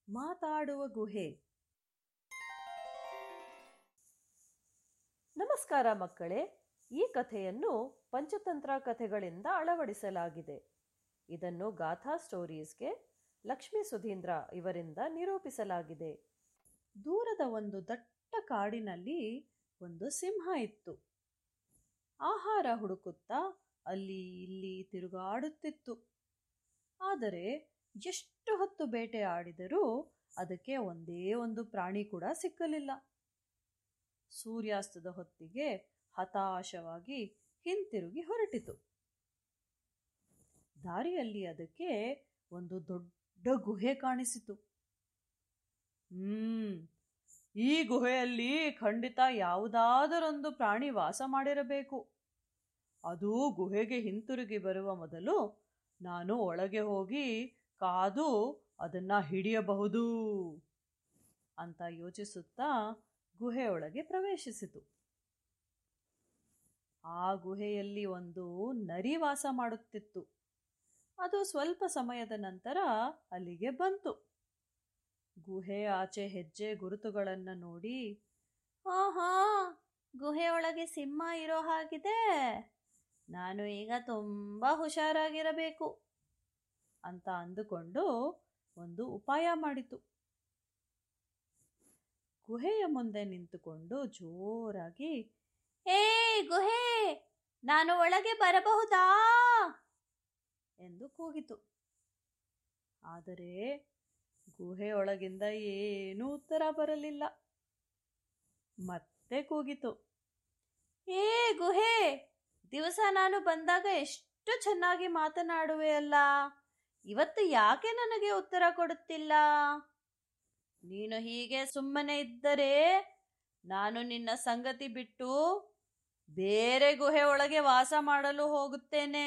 ಮಾತಾಡುವ ಗುಹೆ ನಮಸ್ಕಾರ ಮಕ್ಕಳೇ ಈ ಕಥೆಯನ್ನು ಪಂಚತಂತ್ರ ಕಥೆಗಳಿಂದ ಅಳವಡಿಸಲಾಗಿದೆ ಇದನ್ನು ಗಾಥಾ ಸ್ಟೋರೀಸ್ಗೆ ಲಕ್ಷ್ಮೀ ಸುಧೀಂದ್ರ ಇವರಿಂದ ನಿರೂಪಿಸಲಾಗಿದೆ ದೂರದ ಒಂದು ದಟ್ಟ ಕಾಡಿನಲ್ಲಿ ಒಂದು ಸಿಂಹ ಇತ್ತು ಆಹಾರ ಹುಡುಕುತ್ತಾ ಅಲ್ಲಿ ಇಲ್ಲಿ ತಿರುಗಾಡುತ್ತಿತ್ತು ಆದರೆ ಎಷ್ಟು ಹೊತ್ತು ಬೇಟೆ ಆಡಿದರೂ ಅದಕ್ಕೆ ಒಂದೇ ಒಂದು ಪ್ರಾಣಿ ಕೂಡ ಸಿಕ್ಕಲಿಲ್ಲ ಸೂರ್ಯಾಸ್ತದ ಹೊತ್ತಿಗೆ ಹತಾಶವಾಗಿ ಹಿಂತಿರುಗಿ ಹೊರಟಿತು ದಾರಿಯಲ್ಲಿ ಅದಕ್ಕೆ ಒಂದು ದೊಡ್ಡ ಗುಹೆ ಕಾಣಿಸಿತು ಹ್ಮ್ ಈ ಗುಹೆಯಲ್ಲಿ ಖಂಡಿತ ಯಾವುದಾದರೊಂದು ಪ್ರಾಣಿ ವಾಸ ಮಾಡಿರಬೇಕು ಅದು ಗುಹೆಗೆ ಹಿಂತಿರುಗಿ ಬರುವ ಮೊದಲು ನಾನು ಒಳಗೆ ಹೋಗಿ ಕಾದು ಅದನ್ನ ಹಿಡಿಯಬಹುದು ಅಂತ ಯೋಚಿಸುತ್ತಾ ಗುಹೆಯೊಳಗೆ ಪ್ರವೇಶಿಸಿತು ಆ ಗುಹೆಯಲ್ಲಿ ಒಂದು ನರಿ ವಾಸ ಮಾಡುತ್ತಿತ್ತು ಅದು ಸ್ವಲ್ಪ ಸಮಯದ ನಂತರ ಅಲ್ಲಿಗೆ ಬಂತು ಗುಹೆ ಆಚೆ ಹೆಜ್ಜೆ ಗುರುತುಗಳನ್ನು ನೋಡಿ ಆಹಾ ಗುಹೆಯೊಳಗೆ ಸಿಂಹ ಇರೋ ಹಾಗಿದೆ ನಾನು ಈಗ ತುಂಬ ಹುಷಾರಾಗಿರಬೇಕು ಅಂತ ಅಂದುಕೊಂಡು ಒಂದು ಉಪಾಯ ಮಾಡಿತು ಗುಹೆಯ ಮುಂದೆ ನಿಂತುಕೊಂಡು ಜೋರಾಗಿ ಏ ಗುಹೆ ನಾನು ಒಳಗೆ ಬರಬಹುದಾ ಎಂದು ಕೂಗಿತು ಆದರೆ ಗುಹೆಯೊಳಗಿಂದ ಏನೂ ಉತ್ತರ ಬರಲಿಲ್ಲ ಮತ್ತೆ ಕೂಗಿತು ಏ ಗುಹೆ ದಿವಸ ನಾನು ಬಂದಾಗ ಎಷ್ಟು ಚೆನ್ನಾಗಿ ಮಾತನಾಡುವೆ ಅಲ್ಲ ಇವತ್ತು ಯಾಕೆ ನನಗೆ ಉತ್ತರ ಕೊಡುತ್ತಿಲ್ಲ ನೀನು ಹೀಗೆ ಸುಮ್ಮನೆ ಇದ್ದರೆ ನಾನು ನಿನ್ನ ಸಂಗತಿ ಬಿಟ್ಟು ಬೇರೆ ಗುಹೆ ಒಳಗೆ ವಾಸ ಮಾಡಲು ಹೋಗುತ್ತೇನೆ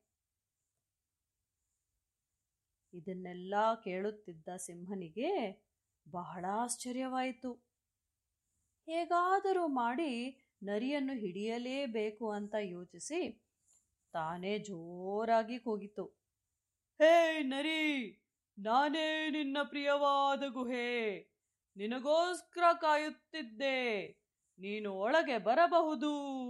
ಇದನ್ನೆಲ್ಲ ಕೇಳುತ್ತಿದ್ದ ಸಿಂಹನಿಗೆ ಬಹಳ ಆಶ್ಚರ್ಯವಾಯಿತು ಹೇಗಾದರೂ ಮಾಡಿ ನರಿಯನ್ನು ಹಿಡಿಯಲೇಬೇಕು ಅಂತ ಯೋಚಿಸಿ ತಾನೇ ಜೋರಾಗಿ ಕೂಗಿತು ಹೇ ನರಿ ನಾನೇ ನಿನ್ನ ಪ್ರಿಯವಾದ ಗುಹೆ ನಿನಗೋಸ್ಕರ ಕಾಯುತ್ತಿದ್ದೆ ನೀನು ಒಳಗೆ ಬರಬಹುದು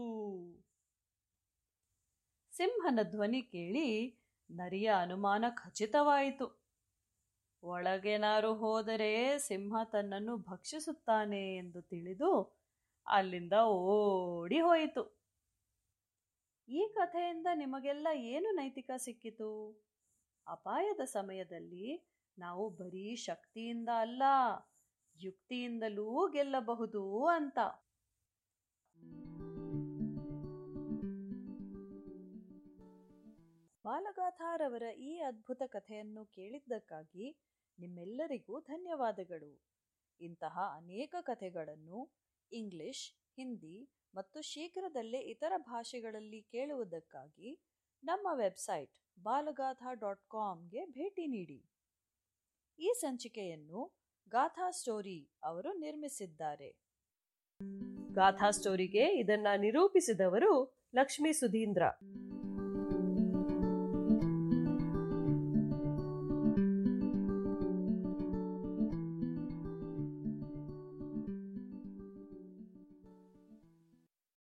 ಸಿಂಹನ ಧ್ವನಿ ಕೇಳಿ ನರಿಯ ಅನುಮಾನ ಖಚಿತವಾಯಿತು ಒಳಗೇನಾರು ಹೋದರೆ ಸಿಂಹ ತನ್ನನ್ನು ಭಕ್ಷಿಸುತ್ತಾನೆ ಎಂದು ತಿಳಿದು ಅಲ್ಲಿಂದ ಓಡಿ ಹೋಯಿತು ಈ ಕಥೆಯಿಂದ ನಿಮಗೆಲ್ಲ ಏನು ನೈತಿಕ ಸಿಕ್ಕಿತು ಅಪಾಯದ ಸಮಯದಲ್ಲಿ ನಾವು ಬರೀ ಶಕ್ತಿಯಿಂದ ಅಲ್ಲ ಯುಕ್ತಿಯಿಂದಲೂ ಗೆಲ್ಲಬಹುದು ಅಂತ ಬಾಲಗಾಥಾರವರ ಈ ಅದ್ಭುತ ಕಥೆಯನ್ನು ಕೇಳಿದ್ದಕ್ಕಾಗಿ ನಿಮ್ಮೆಲ್ಲರಿಗೂ ಧನ್ಯವಾದಗಳು ಇಂತಹ ಅನೇಕ ಕಥೆಗಳನ್ನು ಇಂಗ್ಲಿಷ್ ಹಿಂದಿ ಮತ್ತು ಶೀಘ್ರದಲ್ಲೇ ಇತರ ಭಾಷೆಗಳಲ್ಲಿ ಕೇಳುವುದಕ್ಕಾಗಿ ನಮ್ಮ ವೆಬ್ಸೈಟ್ ಬಾಲಗಾಥಾ ಡಾಟ್ ಕಾಮ್ಗೆ ಭೇಟಿ ನೀಡಿ ಈ ಸಂಚಿಕೆಯನ್ನು ಗಾಥಾ ಸ್ಟೋರಿ ಅವರು ನಿರ್ಮಿಸಿದ್ದಾರೆ ಗಾಥಾ ಸ್ಟೋರಿಗೆ ಇದನ್ನ ನಿರೂಪಿಸಿದವರು ಲಕ್ಷ್ಮೀ ಸುಧೀಂದ್ರ